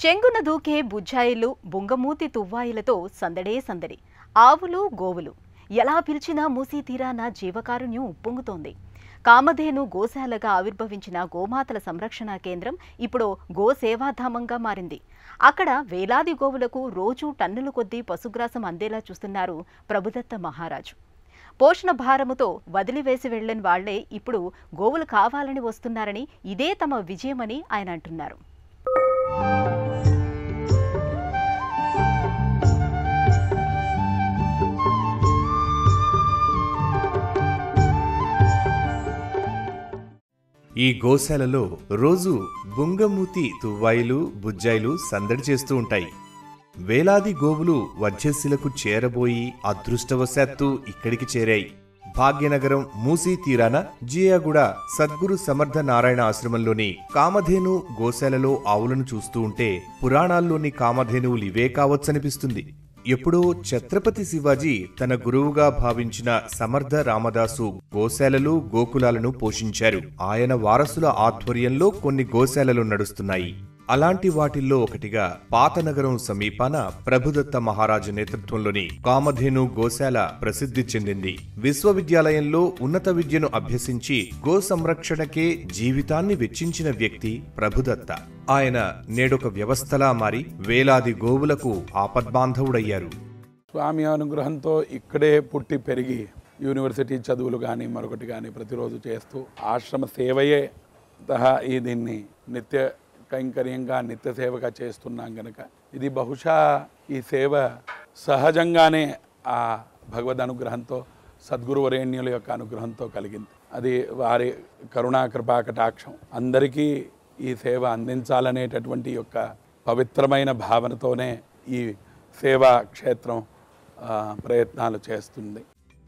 చెంగున దూకే బుజ్జాయిలు బుంగమూతి తువ్వాయిలతో సందడే సందడి ఆవులు గోవులు ఎలా పిలిచినా మూసీ తీరాన జీవకారుణ్యం ఉప్పొంగుతోంది కామధేను గోశాలగా ఆవిర్భవించిన గోమాతల సంరక్షణ కేంద్రం ఇప్పుడు గో సేవాధామంగా మారింది అక్కడ వేలాది గోవులకు రోజూ టన్నుల కొద్దీ పశుగ్రాసం అందేలా చూస్తున్నారు ప్రభుదత్త మహారాజు పోషణ భారముతో వదిలివేసి వెళ్లని వాళ్లే ఇప్పుడు గోవులు కావాలని వస్తున్నారని ఇదే తమ విజయమని ఆయన అంటున్నారు ఈ గోశాలలో రోజు బుంగమూతి తువ్వాయిలు బుజ్జాయిలు సందడి చేస్తూ ఉంటాయి వేలాది గోవులు వజ్రశిలకు చేరబోయి అదృష్టవశాత్తు ఇక్కడికి చేరాయి భాగ్యనగరం మూసీ తీరాన జియాగూడ సద్గురు సమర్థ నారాయణ ఆశ్రమంలోని కామధేను గోశాలలో ఆవులను చూస్తూ ఉంటే పురాణాల్లోని కామధేనువులు ఇవే కావచ్చనిపిస్తుంది ఎప్పుడో ఛత్రపతి శివాజీ తన గురువుగా భావించిన సమర్థ రామదాసు గోశాలలు గోకులాలను పోషించారు ఆయన వారసుల ఆధ్వర్యంలో కొన్ని గోశాలలు నడుస్తున్నాయి అలాంటి వాటిల్లో ఒకటిగా పాతనగరం సమీపాన ప్రభుదత్త మహారాజు నేతృత్వంలోని కామధేను గోశాల ప్రసిద్ధి చెందింది విశ్వవిద్యాలయంలో ఉన్నత విద్యను అభ్యసించి గో సంరక్షణకే జీవితాన్ని వెచ్చించిన వ్యక్తి ప్రభుదత్త ఆయన నేడొక వ్యవస్థలా మారి వేలాది గోవులకు ఆపద్బాంధవుడయ్యారు స్వామి అనుగ్రహంతో ఇక్కడే పుట్టి పెరిగి యూనివర్సిటీ చదువులు కానీ మరొకటి కానీ ప్రతిరోజు చేస్తూ ఆశ్రమ సేవయే తహా ఈ దీన్ని నిత్య కైంకర్యంగా నిత్య సేవగా చేస్తున్నాం గనక ఇది బహుశా ఈ సేవ సహజంగానే ఆ భగవద్ అనుగ్రహంతో సద్గురు వరేణ్యుల యొక్క అనుగ్రహంతో కలిగింది అది వారి కరుణా కృపా కటాక్షం అందరికీ ఈ సేవ అందించాలనేటటువంటి యొక్క పవిత్రమైన భావనతోనే ఈ సేవా క్షేత్రం ఆ, ప్రయత్నాలు చేస్తుంది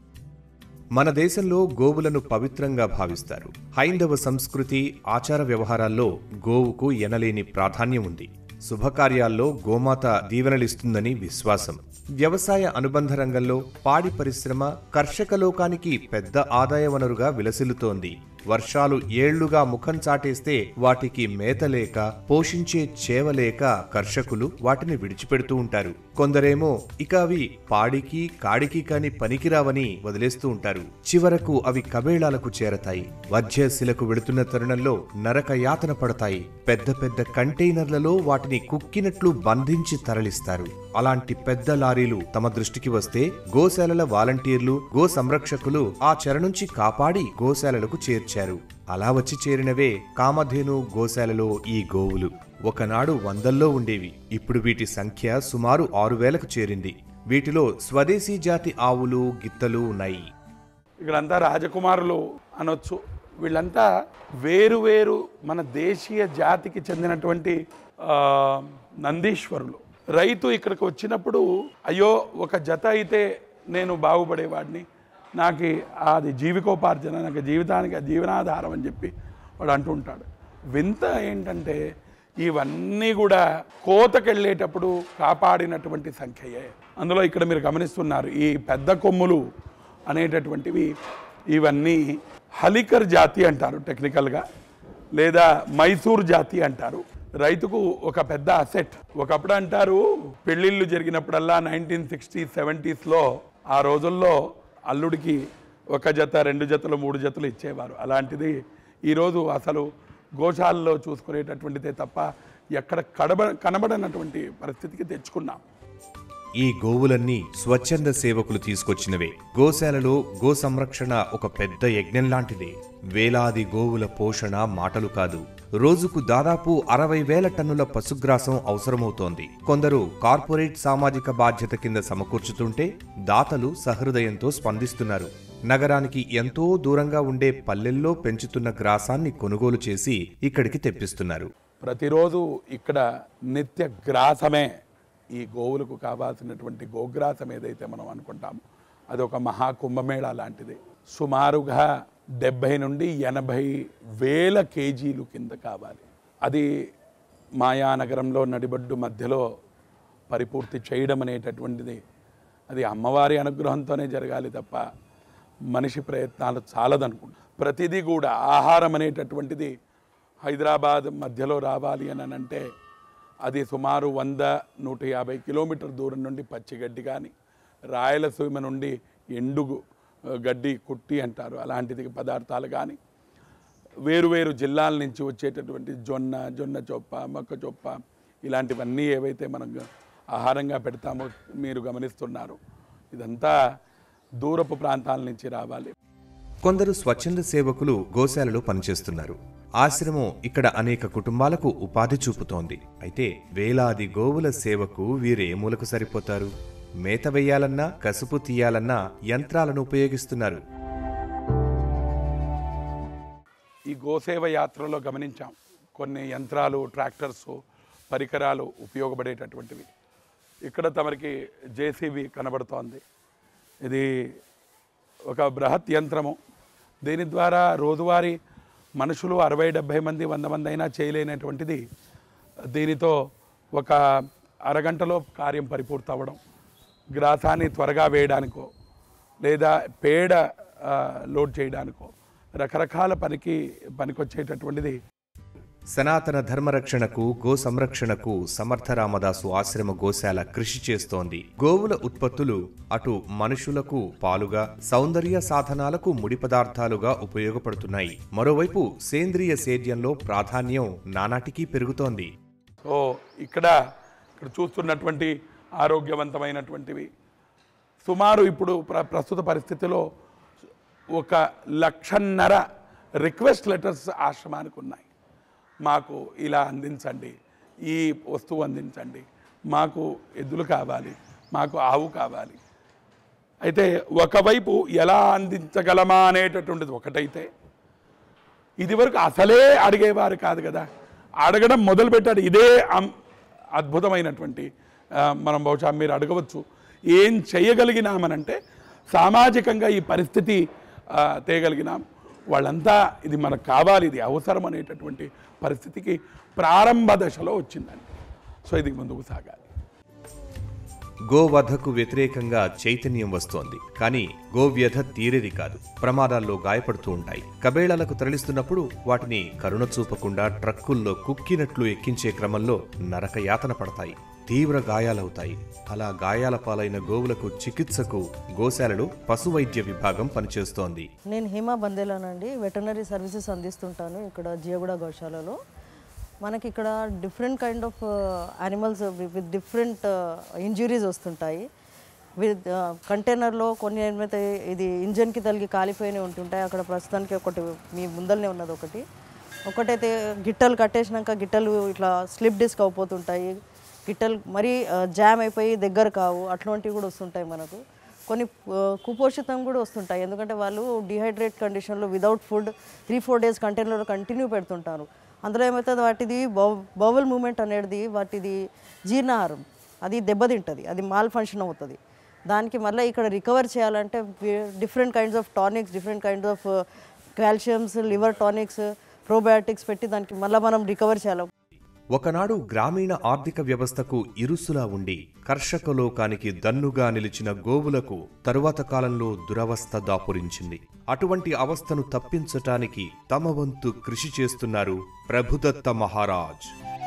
మన దేశంలో గోవులను పవిత్రంగా భావిస్తారు హైందవ సంస్కృతి ఆచార వ్యవహారాల్లో గోవుకు ఎనలేని ప్రాధాన్యం ఉంది శుభకార్యాల్లో గోమాత దీవెనలిస్తుందని విశ్వాసం వ్యవసాయ అనుబంధ రంగంలో పాడి పరిశ్రమ కర్షక లోకానికి పెద్ద ఆదాయ వనరుగా విలసిల్లుతోంది వర్షాలు ఏళ్లుగా ముఖం చాటేస్తే వాటికి మేత లేక పోషించే చేవలేక కర్షకులు వాటిని విడిచిపెడుతూ ఉంటారు కొందరేమో ఇక అవి పాడికి కాడికి కాని పనికిరావని వదిలేస్తూ ఉంటారు చివరకు అవి కబేళాలకు చేరతాయి వధ్యశిలకు వెళుతున్న తరుణంలో నరక యాతన పడతాయి పెద్ద పెద్ద కంటైనర్లలో వాటిని కుక్కినట్లు బంధించి తరలిస్తారు అలాంటి పెద్ద లారీలు తమ దృష్టికి వస్తే గోశాలల వాలంటీర్లు గో సంరక్షకులు ఆ చెర నుంచి కాపాడి గోశాలలకు చేర్చారు అలా వచ్చి చేరినవే కామధేను గోశాలలో ఈ గోవులు ఒకనాడు వందల్లో ఉండేవి ఇప్పుడు వీటి సంఖ్య సుమారు ఆరు వేలకు చేరింది వీటిలో స్వదేశీ జాతి ఆవులు గిత్తలు ఉన్నాయి ఇక్కడంతా రాజకుమారులు అనొచ్చు వీళ్ళంతా వేరు వేరు మన దేశీయ జాతికి చెందినటువంటి ఆ, నందీశ్వరులు రైతు ఇక్కడికి వచ్చినప్పుడు అయ్యో ఒక జత అయితే నేను బాగుపడేవాడిని నాకు అది జీవికోపార్జన నాకు జీవితానికి అది జీవనాధారం అని చెప్పి వాడు అంటుంటాడు వింత ఏంటంటే ఇవన్నీ కూడా కోతకెళ్ళేటప్పుడు కాపాడినటువంటి సంఖ్యయే అందులో ఇక్కడ మీరు గమనిస్తున్నారు ఈ పెద్ద కొమ్ములు అనేటటువంటివి ఇవన్నీ హలికర్ జాతి అంటారు టెక్నికల్గా లేదా మైసూర్ జాతి అంటారు రైతుకు ఒక పెద్ద అసెట్ ఒకప్పుడు అంటారు పెళ్ళిళ్ళు జరిగినప్పుడల్లా నైన్టీన్ సిక్స్టీ సెవెంటీస్లో ఆ రోజుల్లో అల్లుడికి ఒక జత రెండు జతలు మూడు జతలు ఇచ్చేవారు అలాంటిది ఈరోజు అసలు గోశాలలో చూసుకునేటటువంటిదే తప్ప ఎక్కడ కడబ కనబడనటువంటి పరిస్థితికి తెచ్చుకున్నాం ఈ గోవులన్నీ స్వచ్ఛంద సేవకులు తీసుకొచ్చినవే గోశాలలో గో సంరక్షణ ఒక పెద్ద యజ్ఞం లాంటిదే వేలాది గోవుల పోషణ మాటలు కాదు రోజుకు దాదాపు అరవై వేల టన్నుల పశుగ్రాసం అవసరమవుతోంది కొందరు కార్పొరేట్ సామాజిక బాధ్యత కింద సమకూర్చుతుంటే దాతలు సహృదయంతో స్పందిస్తున్నారు నగరానికి ఎంతో దూరంగా ఉండే పల్లెల్లో పెంచుతున్న గ్రాసాన్ని కొనుగోలు చేసి ఇక్కడికి తెప్పిస్తున్నారు ప్రతిరోజు ఇక్కడ నిత్య గ్రాసమే ఈ గోవులకు కావాల్సినటువంటి గోగ్రాసం ఏదైతే మనం అనుకుంటామో అది ఒక మహాకుంభమేళ లాంటిది సుమారుగా డెబ్భై నుండి ఎనభై వేల కేజీలు కింద కావాలి అది మాయానగరంలో నడిబడ్డు మధ్యలో పరిపూర్తి చేయడం అనేటటువంటిది అది అమ్మవారి అనుగ్రహంతోనే జరగాలి తప్ప మనిషి ప్రయత్నాలు చాలదనుకుంటా ప్రతిదీ కూడా ఆహారం అనేటటువంటిది హైదరాబాద్ మధ్యలో రావాలి అని అంటే అది సుమారు వంద నూట యాభై కిలోమీటర్ దూరం నుండి పచ్చిగడ్డి కానీ రాయలసీమ నుండి ఎండుగు ఆ, గడ్డి కుట్టి అంటారు అలాంటిది పదార్థాలు కానీ వేరువేరు జిల్లాల నుంచి వచ్చేటటువంటి జొన్న జొన్న చొప్ప మొక్క చొప్ప ఇలాంటివన్నీ ఏవైతే మనం గ- ఆహారంగా పెడతామో మీరు గమనిస్తున్నారు ఇదంతా దూరపు ప్రాంతాల నుంచి రావాలి కొందరు స్వచ్ఛంద సేవకులు గోశాలలో పనిచేస్తున్నారు ఆశ్రమం ఇక్కడ అనేక కుటుంబాలకు ఉపాధి చూపుతోంది అయితే వేలాది గోవుల సేవకు వీరే మూలకు సరిపోతారు మేత వేయాలన్నా కసుపు తీయాలన్నా యంత్రాలను ఉపయోగిస్తున్నారు ఈ గోసేవ యాత్రలో గమనించాం కొన్ని యంత్రాలు ట్రాక్టర్స్ పరికరాలు ఉపయోగపడేటటువంటివి ఇక్కడ తమరికి జేసీబీ కనబడుతోంది ఇది ఒక బృహత్ యంత్రము దీని ద్వారా రోజువారీ మనుషులు అరవై డెబ్భై మంది వంద మంది అయినా చేయలేనటువంటిది దీనితో ఒక అరగంటలో కార్యం పరిపూర్తి అవ్వడం గ్రాసాన్ని త్వరగా వేయడానికో లేదా పేడ ఆ, లోడ్ చేయడానికో రకరకాల పనికి పనికొచ్చేటటువంటిది సనాతన ధర్మరక్షణకు గో సంరక్షణకు సమర్థ రామదాసు ఆశ్రమ గోశాల కృషి చేస్తోంది గోవుల ఉత్పత్తులు అటు మనుషులకు పాలుగా సౌందర్య సాధనాలకు ముడి పదార్థాలుగా ఉపయోగపడుతున్నాయి మరోవైపు సేంద్రియ సేద్యంలో ప్రాధాన్యం నానాటికీ పెరుగుతోంది సో ఇక్కడ ఇక్కడ చూస్తున్నటువంటి ఆరోగ్యవంతమైనటువంటివి సుమారు ఇప్పుడు ప్ర ప్రస్తుత పరిస్థితిలో ఒక లక్షన్నర రిక్వెస్ట్ లెటర్స్ ఆశ్రమానికి ఉన్నాయి మాకు ఇలా అందించండి ఈ వస్తువు అందించండి మాకు ఎద్దులు కావాలి మాకు ఆవు కావాలి అయితే ఒకవైపు ఎలా అందించగలమా అనేటటువంటిది ఒకటైతే ఇదివరకు అసలే అడిగేవారు కాదు కదా అడగడం మొదలుపెట్టాడు ఇదే అం- అద్భుతమైనటువంటి ఆ, మనం బహుశా మీరు అడగవచ్చు ఏం చేయగలిగినామనంటే సామాజికంగా ఈ పరిస్థితి ఆ, తేగలిగినాం వాళ్ళంతా ఇది మనకు కావాలి ఇది అవసరం అనేటటువంటి పరిస్థితికి ప్రారంభ దశలో వచ్చిందండి సో ఇది ముందుకు సాగాలి గోవధకు వ్యతిరేకంగా చైతన్యం వస్తోంది కానీ గోవ్యధ తీరేది కాదు ప్రమాదాల్లో గాయపడుతూ ఉంటాయి కబేళాలకు తరలిస్తున్నప్పుడు వాటిని కరుణ చూపకుండా ట్రక్కుల్లో కుక్కినట్లు ఎక్కించే క్రమంలో నరకయాతన పడతాయి తీవ్ర గాయాలవుతాయి అలా గాయాల పాలైన గోవులకు చికిత్సకు గోశాలలో పశు వైద్య విభాగం పనిచేస్తోంది నేను హేమా బందేలానండి వెటర్నరీ సర్వీసెస్ అందిస్తుంటాను ఇక్కడ జియగూడ గోశాలలో మనకి ఇక్కడ different kind of animals with different injuries వస్తుంటాయి విత్ కంటైనర్లో కొన్ని ఏమైతే ఇది ఇంజన్కి తగిలి కాలిపోయినవి ఉంటుంటాయి అక్కడ ప్రస్తుతానికి ఒకటి మీ ముందరనే ఉన్నది ఒకటి ఒకటైతే గిట్టలు కట్టేసినాక గిట్టలు ఇట్లా స్లిప్ డిస్క్ అయిపోతుంటాయి గిట్టలు మరీ జామ్ అయిపోయి దగ్గర కావు అట్లాంటివి కూడా వస్తుంటాయి మనకు కొన్ని ఆ, కుపోషితం కూడా వస్తుంటాయి ఎందుకంటే వాళ్ళు డిహైడ్రేట్ కండిషన్లో without food three four days కంటైనర్లో కంటిన్యూ పెడుతుంటారు అందులో ఏమవుతుంది వాటిది బౌవల్ మూమెంట్ అనేది వాటిది జీర్ణాహారం అది దెబ్బతింటుంది అది మాల్ ఫంక్షన్ అవుతుంది దానికి మళ్ళీ ఇక్కడ రికవర్ చేయాలంటే different kinds of tonics different kinds of calciums liver tonics probiotics పెట్టి దానికి మళ్ళీ మనం రికవర్ చేయాలి ఒకనాడు గ్రామీణ ఆర్థిక వ్యవస్థకు ఇరుసులా ఉండి కర్షక లోకానికి దన్నుగా నిలిచిన గోవులకు తరువాత కాలంలో దురవస్థ దాపురించింది అటువంటి అవస్థను తప్పించటానికి తమ వంతు కృషి చేస్తున్నారు ప్రభుదత్త మహారాజ్